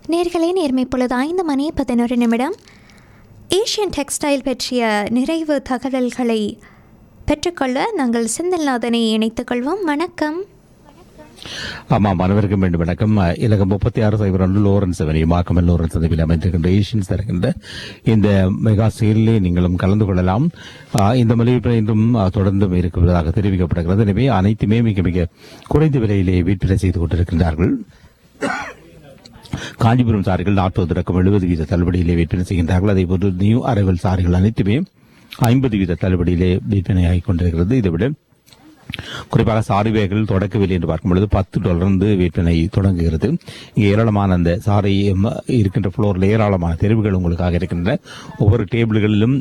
நேர்களே நேர்மை பொழுது ஐந்து மணி பதினொரு நிமிடம் ஏஷியன் டெக்ஸ்டைல் பற்றிய நிறைவு தகவல்களை பெற்றுக்கொள்ள நாங்கள் செந்தில்நாதனை இணைத்துக் கொள்வோம் வணக்கம் ஆமாம் அனைவருக்கும் வேண்டும் வணக்கம் இலக்கம் முப்பத்தி ஆறு சைபர் ஒன்று லோரன்ஸ் அவனி மாக்கமல் லோரன்ஸ் சந்திப்பில் அமைந்திருக்கின்ற ஏஷியன்ஸ் தருகின்ற இந்த மெகா சேலிலே நீங்களும் கலந்து கொள்ளலாம் ஆ, இந்த மலிவு இன்றும் ஆ, தொடர்ந்தும் இருக்கிறதாக தெரிவிக்கப்படுகிறது எனவே அனைத்துமே மிக மிக குறைந்த விலையிலே விற்பனை செய்து கொண்டிருக்கின்றார்கள் காஞ்சிபுரம் சாரிகள் நாற்பது தொடக்கம் எழுபது வீத தள்ளுபடியிலே விற்பனை செய்கின்றார்கள் அதே போன்று நியூ அரைவல் சாரிகள் அனைத்துமே ஐம்பது வீத தள்ளுபடியிலே விற்பனையாகிக் கொண்டிருக்கிறது இதை விட குறிப்பாக சாரி பேக்கில் தொடக்க விலை என்று பார்க்கும் பொழுது பத்து தொடர்ந்து விற்பனை தொடங்குகிறது இங்கே ஏராளமான அந்த சாரி ம், இருக்கின்ற ஃப்ளோரில் ஏராளமான தெரிவுகள் உங்களுக்காக இருக்கின்றன ஒவ்வொரு டேபிள்களிலும்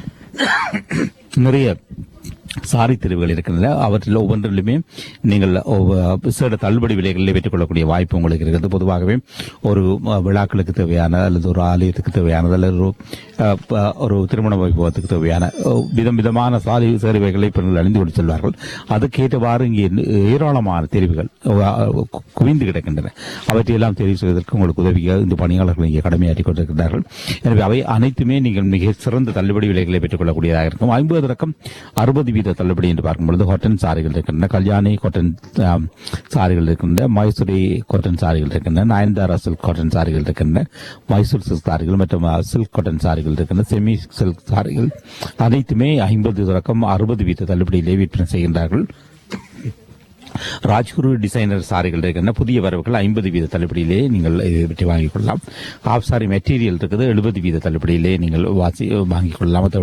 நிறைய சாரி தெரிவுகள் இருக்கின்றன அவற்றில் ஒவ்வொன்றிலுமே நீங்கள் ஒவ்வொ- விசேட தள்ளுபடி விலைகளில் பெற்றுக்கொள்ளக்கூடிய வாய்ப்பு உங்களுக்கு இருக்கிறது பொதுவாகவே ஒரு அஹ், விழாக்களுக்கு தேவையான அல்லது ஒரு ஆலயத்துக்கு தேவையானது அல்லது ஒரு அஹ், ப- ஒரு திருமண வைபவத்துக்கு தேவையான அஹ், விதம் விதமான சாரி சேருவைகளை பெண்கள் அணிந்து கொண்டு செல்வார்கள் அதுக்கேற்றவாறு இங்கே ஏராளமான தெரிவுகள் அஹ், கு- குவிந்து கிடக்கின்றன அவற்றையெல்லாம் தெரிவு செய்வதற்கு உங்களுக்கு உதவியாக இந்த பணியாளர்கள் இங்கே கடமையாற்றிக் கொண்டிருக்கிறார்கள் எனவே அவை அனைத்துமே நீங்கள் மிக சிறந்த தள்ளுபடி விலைகளை பெற்றுக்கொள்ளக்கூடியதாக இருக்கும் ஐம்பது ரக்கம் அறுபது வீத தள்ளுபடி என்று பார்க்கும் பொழுது காட்டன் சாரிகள் இருக்கின்றன கல்யாணி காட்டன் ஆம், சாரிகள் இருக்கின்றன மைசூரி காட்டன் சாரிகள் இருக்கின்றன நயன்தாரா சில்க் காட்டன் சாரிகள் இருக்கின்றன மைசூர் சில்க் சாரிகள் மற்றும் சில்க் காட்டன் சாரிகள் இருக்கின்றன செமி சில்க் சாரிகள் அனைத்துமே ஐம்பது ரக்கம் அறுபது வீத தள்ளுபடியிலே விற்பனை செய்கின்றார்கள் ராஜ்குரு டிசைனர் சாரிகள் இருக்கின்றன புதிய வரவுகள் ஐம்பது வீத தள்ளுபடியிலே நீங்கள் இதை பற்றி வாங்கிக் கொள்ளலாம் ஹாஃப் சாரி மெட்டீரியல் இருக்குது எழுபது வீத தள்ளுபடியிலே நீங்கள் வாசி வாங்கிக் கொள்ளலாம் அதை